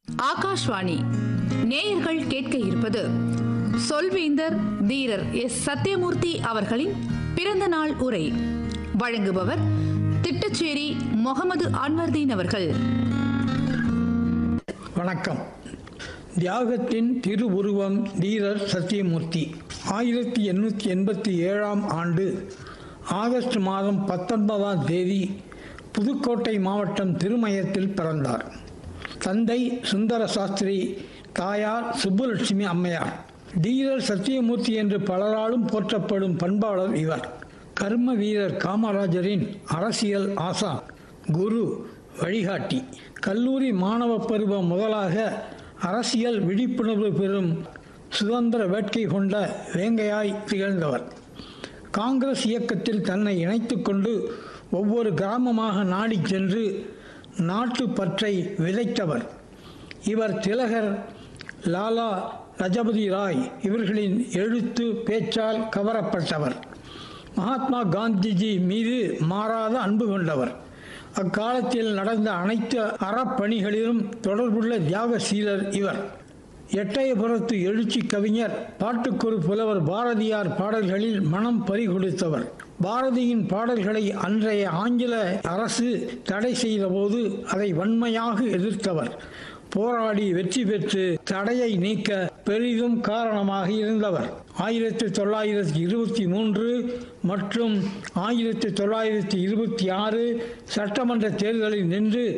ஆகாஷ்வாணி நேயர்கள் கேட்க இருப்பது சொல்வேந்தர் தீரர் எஸ் சத்யமூர்த்தி அவர்களின் பிறந்த நாள் உரை வழங்குபவர் திட்டச்சேரி முகமது அன்வர்தீன் அவர்கள் வணக்கம் தியாகத்தின் திருவுருவம் தீரர் சத்தியமூர்த்தி ஆயிரத்தி எண்ணூற்றி எண்பத்தி ஏழாம் ஆண்டு ஆகஸ்ட் மாதம் பத்தொன்பதாம் தேதி புதுக்கோட்டை மாவட்டம் திருமயத்தில் பிறந்தார் தந்தை சுந்தர சாஸ்திரி தாயார் சுப்புலட்சுமி அம்மையார் தீரர் சத்தியமூர்த்தி என்று பலராலும் போற்றப்படும் பண்பாளர் இவர் கர்ம வீரர் காமராஜரின் அரசியல் ஆசா குரு வழிகாட்டி கல்லூரி மாணவ பருவம் முதலாக அரசியல் விழிப்புணர்வு பெறும் சுதந்திர வேட்கை கொண்ட வேங்கையாய் திகழ்ந்தவர் காங்கிரஸ் இயக்கத்தில் தன்னை இணைத்துக் கொண்டு ஒவ்வொரு கிராமமாக நாடிச் சென்று நாட்டு பற்றை விதைத்தவர் இவர் திலகர் லாலா லஜபதி ராய் இவர்களின் எழுத்து பேச்சால் கவரப்பட்டவர் மகாத்மா காந்திஜி மீது மாறாத அன்பு கொண்டவர் அக்காலத்தில் நடந்த அனைத்து அறப்பணிகளிலும் தொடர்புள்ள தியாகசீலர் இவர் எட்டயபுரத்து எழுச்சி கவிஞர் பாட்டுக்கொரு புலவர் பாரதியார் பாடல்களில் மனம் பறிகொடுத்தவர் பாரதியின் பாடல்களை அன்றைய ஆங்கில அரசு தடை செய்தபோது அதை வன்மையாக எதிர்த்தவர் போராடி வெற்றி பெற்று தடையை நீக்க பெரிதும் காரணமாக இருந்தவர் ஆயிரத்தி தொள்ளாயிரத்தி இருபத்தி மூன்று மற்றும் ஆயிரத்தி தொள்ளாயிரத்தி இருபத்தி ஆறு சட்டமன்ற தேர்தலில் நின்று